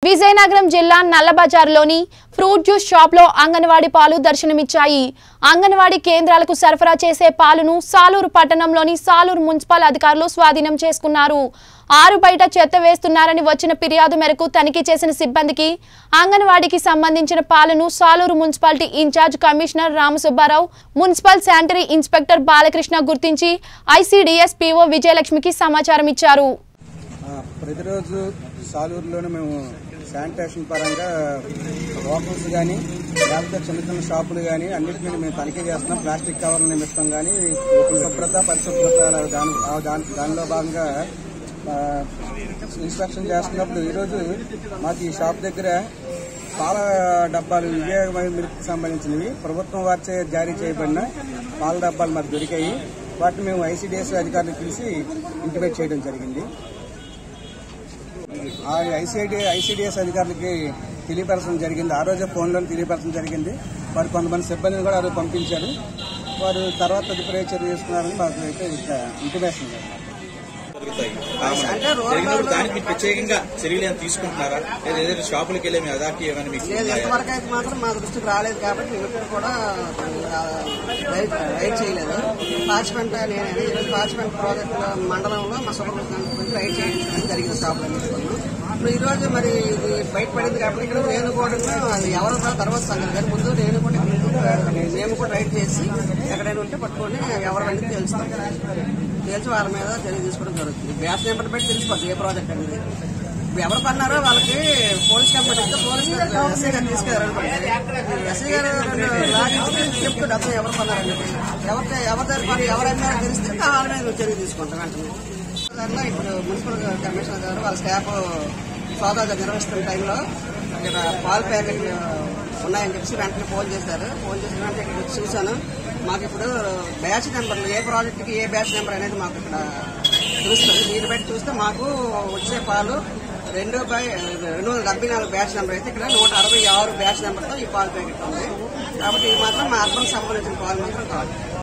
విజయనగరం జిల్లా నల్లబజార్లోని fruit juice షాప్లో అంగన్వాడీ పాలు దర్శనమిచ్చాయి అంగన్వాడీ కేంద్రాలకు సరఫరా చేసే పాలును సాలూరు పట్టణంలోని సాలూరు మున్సిపల్ అధికారులు స్వాధీనం చేసుకున్నారు ఆరు బయట చెత్త వేస్తున్నారని వచ్చిన ఫిర్యాదు మేరకు తనిఖీ చేసిన సిబ్బందికి అంగన్వాడీకి సంబంధించిన పాలను Saluru municipality in charge commissioner Ramasubbarao municipal sanitary inspector Balakrishna గుర్తించి ఐసీడీఎస్ పీఓ విజయలక్ష్మికి సమాచారం ఇచ్చారు ఆ, ప్రతిరోజు సాలూరులోనే మేము శానిటేషన్ పరంగా లోకల్స్ కానీ లేకపోతే చిన్న చిన్న షాపులు కానీ అన్నిటి మీద మేము తనిఖీ చేస్తున్నాం ప్లాస్టిక్ కవర్ల నిమిత్తం కానీ శుభ్రత పరిశుభ్రత దాని ఆ దాని దానిలో భాగంగా ఆ, ఇన్స్పెక్షన్ చేస్తున్నప్పుడు ఈరోజు మాకు ఈ షాప్ దగ్గర పాల డబ్బాలు విజయ మిల్క్ సంబంధించినవి ప్రభుత్వం వారిచే జారీ చేయబడిన పాల డబ్బాలు మాకు దొరికాయి వాటిని మేము ఐసీడీఎస్ అధికారులకు పిలిచి ఇంటిమేట్ చేయడం జరిగింది ఆ ఐసీఐడి ఐసీడీఎస్ అధికారులకి తెలియపరచడం జరిగింది ఆ రోజే ఫోన్లో తెలియపరచడం జరిగింది వారు కొంతమంది సిబ్బందిని కూడా ఆ రోజు పంపించారు వారు తర్వాత తదుపరి చర్య తీసుకున్నారని మాకు అయితే ఇంటిమేషన్ జరిగింది జరుగుతాయి కామన్ జరిగినప్పుడు దానికి మీరు ప్రత్యేకంగా చర్యలు ఏమైనా తీసుకుంటున్నారా లేదా ఏదైనా షాపులకు వెళ్ళే మీ అదాకి ఏమైనా మీకు లేదు ఉన్నాయా? ఎంతవరకు అయితే మాత్రం మా దృష్టికి రాలేదు కాబట్టి మేము ఎప్పుడు కూడా ఆ, రైడ్ రైడ్ చేయలేదు పార్చిపెంట నేను ఈరోజు పార్చిపెంట ప్రాజెక్ట్ మండలంలో మా సూపర్వైజర్ రైడ్ చేయించడం జరిగింది షాపులు ఇప్పుడు ఈ రోజు మరి ఇది బయటపడింది కాబట్టి ఇక్కడ నేను కూడా అది ఎవరు కూడా తర్వాత సంగతి కానీ ముందు నేను కూడా ఇక్కడ మేము కూడా రైడ్ చేసి ఎక్కడైనా ఉంటే పట్టుకొని ఎవరు అనేది తెలుస్తాం తెలిసి వాళ్ళ మీద చర్య తీసుకోవడం జరుగుతుంది బ్యాస్ నెంబర్ పెట్టి తెలిసిపోతుంది ఏ ప్రాజెక్ట్ అనేది ఇప్పుడు ఎవరు పన్నారో వాళ్ళకి పోలీస్ కంప్లైంట్ ఇస్తే పోలీస్ ఎస్ఐ గారు తీసుకెళ్ళారనుకోండి ఎస్ఐ గారు లాగించి చెప్తాడు అతను ఎవరు పన్నారని ఎవరి ఎవరి దగ్గర పని ఎవరైనా తెలిస్తే వాళ్ళ మీద చర్య తీసుకుంటాం వెంటనే దాంట్లో ఇప్పుడు మున్సిపల్ కమిషనర్ గారు వాళ్ళ స్టాఫ్ సోదాలు నిర్వహిస్తున్న టైంలో ఇక్కడ పాల్ ప్యాకెట్ ఉన్నాయని చెప్పి వెంటనే ఫోన్ చేశారు ఫోన్ చేసిన వెంటనే ఇక్కడ వచ్చి చూశాను మాకు ఇప్పుడు బ్యాచ్ నెంబర్లు ఏ ప్రాజెక్ట్కి ఏ బ్యాచ్ నెంబర్ అనేది మాకు ఇక్కడ తెలుస్తుంది దీన్ని బట్టి చూస్తే మాకు వచ్చే పాలు రెండు బై రెండు వందల డెబ్బై నాలుగు బ్యాచ్ నెంబర్ అయితే ఇక్కడ నూట అరవై ఆరు బ్యాచ్ నెంబర్తో ఈ పాలు ప్యాకెట్ ఉంది కాబట్టి ఇది మాత్రం మా అర్బన్ సంబంధించిన పాలు మాత్రం కాదు